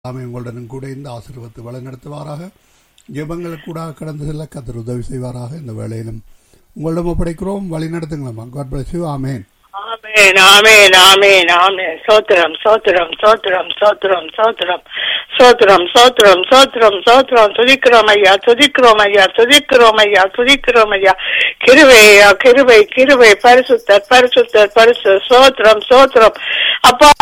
ஆமை உங்களுடனும் கூட இந்த ஆசீர்வத்தை வழிநடத்துவாராக ஜெபங்களுக்கு கூட கடந்து செல்ல கத்தர் உதவி செய்வாராக இந்த வேளையிலும் உங்களிடம் ஒப்படைக்கிறோம் வழி நடத்துங்களம்மா God bless you amen amen amen amen amen சோத்திரம் சோத்திரம் சோத்திரம் சோத்திரம் சோத்திரம் சோத்திரம் சோத்திரம் சோத்திரம் சோத்திரம் துதிக்கிறோம் ஐயா துதிக்கிறோம் ஐயா துதிக்கிறோம் ஐயா துதிக்கிறோம் ஐயா கிருவை ஐயா கிருவை கிருவை பரிசுத்தர் பரிசுத்தர் பரிசு சோத்திரம் சோத்திரம் அப்பா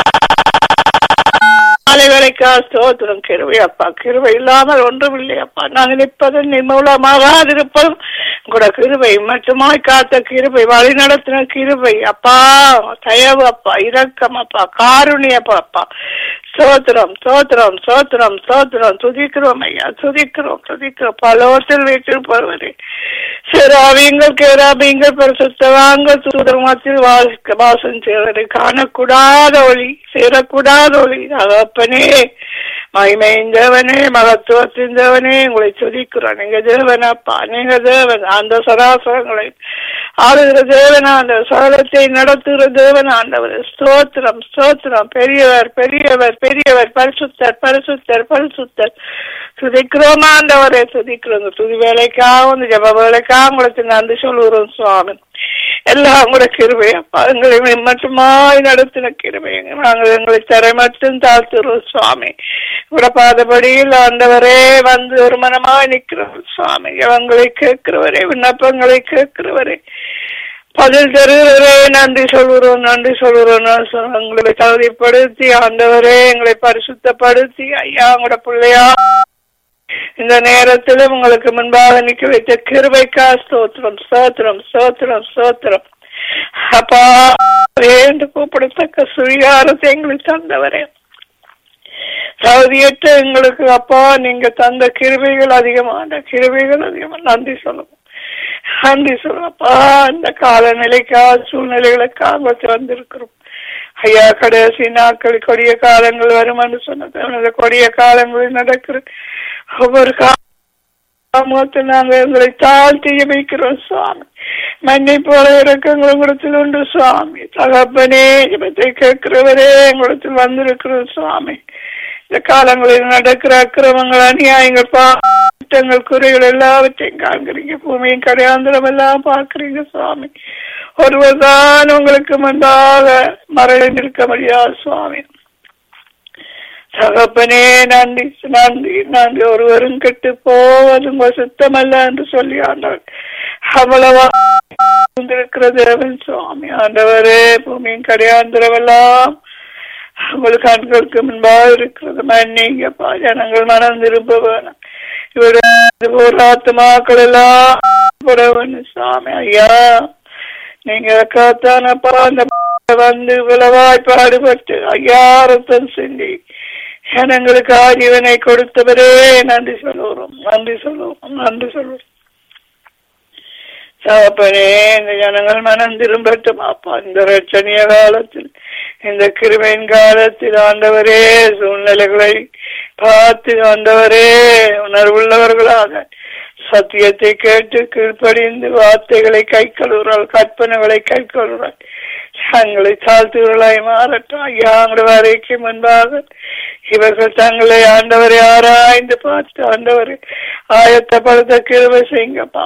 காலை வேலைக்கா ஸ்தோத்திரம் கிருவை அப்பா கிருவை இல்லாமல் ஒன்றும் இல்லை அப்பா நாங்கள் நிற்பதும் நிர்மூலமாகாதிருப்பதும் கூட கிருபை மட்டுமாய் காத்த கிருபை வழி நடத்தின கிருபை அப்பா தயவு அப்பா இரக்கம் அப்பா காருண்யப்பா அப்பா சோத்திரம் சோத்திரம் சோத்திரம் சோத்திரம் துதிக்கிறோம் ஐயா துதிக்கிறோம் துதிக்கிறோம் பலவற்றில் வீட்டில் சிறாவிங்கள் கேராபிங்கள் பரிசுத்தவாங்கள் சூதரமத்தில் வாசம் செய்வதை காணக்கூடாத ஒளி சேரக்கூடாத ஒளி அகப்பனே மகிமைந்தவனே மகத்துவத்திந்தவனே உங்களை துதிக்கிறோம் நீங்க தேவனப்பா நீங்க தேவன் அந்த சராசரங்களை ஆளுகிற தேவன் அந்த சகலத்தை நடத்துகிற தேவன் ஆண்டவர் ஸ்தோத்திரம் ஸ்தோத்திரம் பெரியவர் பெரியவர் பெரியவர் பரிசுத்தர் பரிசுத்தர் பரிசுத்தர் துதிக்கிறோம் ஆண்டவரே துதிக்கிறோம் துதி வேலைக்காக வந்து ஜப வேலைக்காக உங்களுக்கு நன்றி சொல்லுகிறோம் சுவாமி எல்லாம் கூட கிருபை அப்பா எங்களை மட்டுமாய் நடத்தின கிருபை நாங்கள் எங்களை தரை மட்டும் தாழ்த்துறோம் சுவாமி கூட பாதபடியில் ஆண்டவரே வந்து ஒரு மனமாய் நிற்கிறோம் சுவாமி எவங்களை கேட்கிறவரே விண்ணப்பங்களை கேட்கிறவரே பதில் தருகிறவரே நன்றி சொல்கிறோம் நன்றி சொல்கிறோம் எங்களை தகுதிப்படுத்தி ஆண்டவரே எங்களை பரிசுத்தப்படுத்தி ஐயா உங்களோட பிள்ளையா இந்த நேரத்திலும் உங்களுக்கு முன்பாக நிக்க வைத்த கிருபைக்கா ஸ்தோத்திரம் ஸ்தோத்திரம் ஸ்தோத்திரம் ஸ்தோத்திரம் அப்பா என்று கூப்பிடத்தக்க சுழிகாரத்தை எங்களுக்கு தந்தவரே தகுதியற்ற எங்களுக்கு அப்பா நீங்க தந்த கிருபைகள் அதிகமான கிருபைகள் அதிகமா நன்றி சொல்லுவோம் நன்றி சொல்லுப்பா இந்த காலநிலைக்கா சூழ்நிலைகளுக்காக வந்திருக்கிறோம் ஐயா கடைசி நாட்கள் கொடிய காலங்கள் வருமானு சொன்னது அந்த கொடிய காலங்களில் நடக்கிற ஒவ்வொரு காலத்தை நாங்க எங்களை தாழ்த்தி ஜபிக்கிறோம் சுவாமி மண்ணை போல இறக்கங்கள் உங்களிடத்தில் உண்டு சுவாமி தகப்பனே ஜபத்தை கேட்கிறவரே எங்களிடத்தில் வந்திருக்கிறோம் சுவாமி இந்த காலங்களில் நடக்கிற அக்கிரமங்கள் அநியாயங்கள் பாட்டங்கள் குறைகள் எல்லாவற்றையும் காண்கிறீங்க பூமியின் கடையாந்திரம் எல்லாம் பார்க்கிறீங்க சுவாமி ஒருவர் தான் உங்களுக்கு முன்பாக மறைந்திருக்க முடியாது சுவாமி தகப்பனே நன்றி நன்றி நன்றி ஒருவரும் கெட்டு போவதும் சுத்தமல்ல என்று சொல்லி ஆண்டவர் அவ்வளவா இருக்கிற தேவன் சுவாமி ஆண்டவரே பூமியின் கடையாந்திரமெல்லாம் உங்கள் கண்களுக்கு முன்பாக இருக்கிறது மன்னிங்கப்பா ஜனங்கள் மனம் திரும்ப வேணும் இவருடைய போராத்தமாக்கள் எல்லாம் சுவாமி ஐயா நீங்க காத்தானப்பா அந்த வந்து விளவாய் பாடுபட்டு ஐயா ரத்தம் சிந்தி ஜனங்களுக்கு ஆஜீவனை கொடுத்தவரே நன்றி சொல்லுவோம் நன்றி சொல்லுவோம் நன்றி சொல்லுவோம் சாப்பனே இந்த ஜனங்கள் மனம் திரும்பட்டும் அப்பா இந்த ரட்சணிய காலத்தில் இந்த கிருமையின் காலத்தில் ஆண்டவரே சூழ்நிலைகளை பார்த்து ஆண்டவரே உணர்வுள்ளவர்களாக சத்தியத்தை கேட்டு கீழ்ப்படிந்து வார்த்தைகளை கை கழுவுறாள் கற்பனைகளை கை கழுவுறாள் தங்களை தாழ்த்துகளாய் மாறட்டும் ஐயா வரைக்கு முன்பாக இவர்கள் தங்களை ஆண்டவரை ஆராய்ந்து பார்த்து ஆண்டவரை ஆயத்தப்படுத்த கிருபை செய்யுங்கப்பா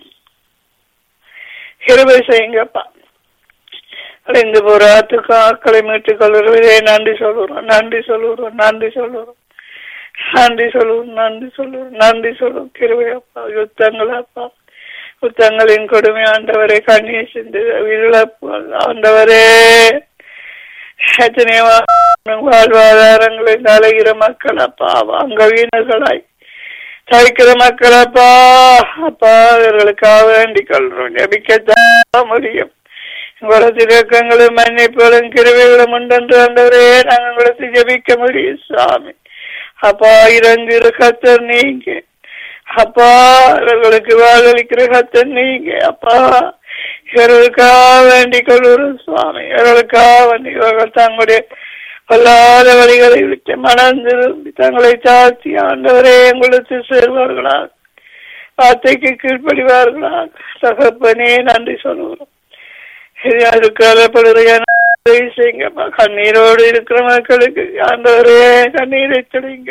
கிருபை செய்யுங்கப்பா அடைந்து போராத்துக்கு ஆட்களை மீட்டுக் கொள்வதே நன்றி சொல்லுறோம் நன்றி சொல்லுறோம் நன்றி சொல்லுறோம் நன்றி சொல்லுவோம் நன்றி சொல்லுவோம் நன்றி சொல்லுவோம் கிருவையப்பா யுத்தங்கள் அப்பா யுத்தங்களின் கொடுமை ஆண்டவரே கண்ணீர் சிந்து இழப்பு ஆண்டவரே எத்தனையோ வாழ்வாதாரங்களை தலைகிற மக்கள் அப்பா அங்கவீனர்களாய் தவிக்கிற மக்கள் அப்பா அப்பா அவர்களுக்காக வேண்டிக் கொள்றோம் ஜபிக்கத்தான் முடியும் உங்களது இறக்கங்களும் மன்னிப்புகளும் கிருவைகளும் உண்டென்று ஆண்டவரே நாங்கள் உங்களுக்கு ஜபிக்க முடியும் சுவாமி அப்பா இறங்குற கத்தர் நீங்க அப்பா இவர்களுக்கு வாழளிக்கிற கத்தர் நீங்க அப்பா இவர்களுக்காக வேண்டிக் கொள்கிறோம் சுவாமி இவர்களுக்காக வேண்டி இவர்கள் தங்களுடைய கொல்லாத வழிகளை விட்டு மனம் திரும்பி தங்களை தாழ்த்தி ஆண்டவரே எங்களுக்கு சேர்வார்களாக வார்த்தைக்கு கீழ்ப்படிவார்களாக தகப்பனே நன்றி சொல்லுகிறோம் அதுக்கு அலப்படுகிற உதவி செய்யுங்கப்பா கண்ணீரோடு இருக்கிற மக்களுக்கு ஆண்டவரே கண்ணீரை துடைங்க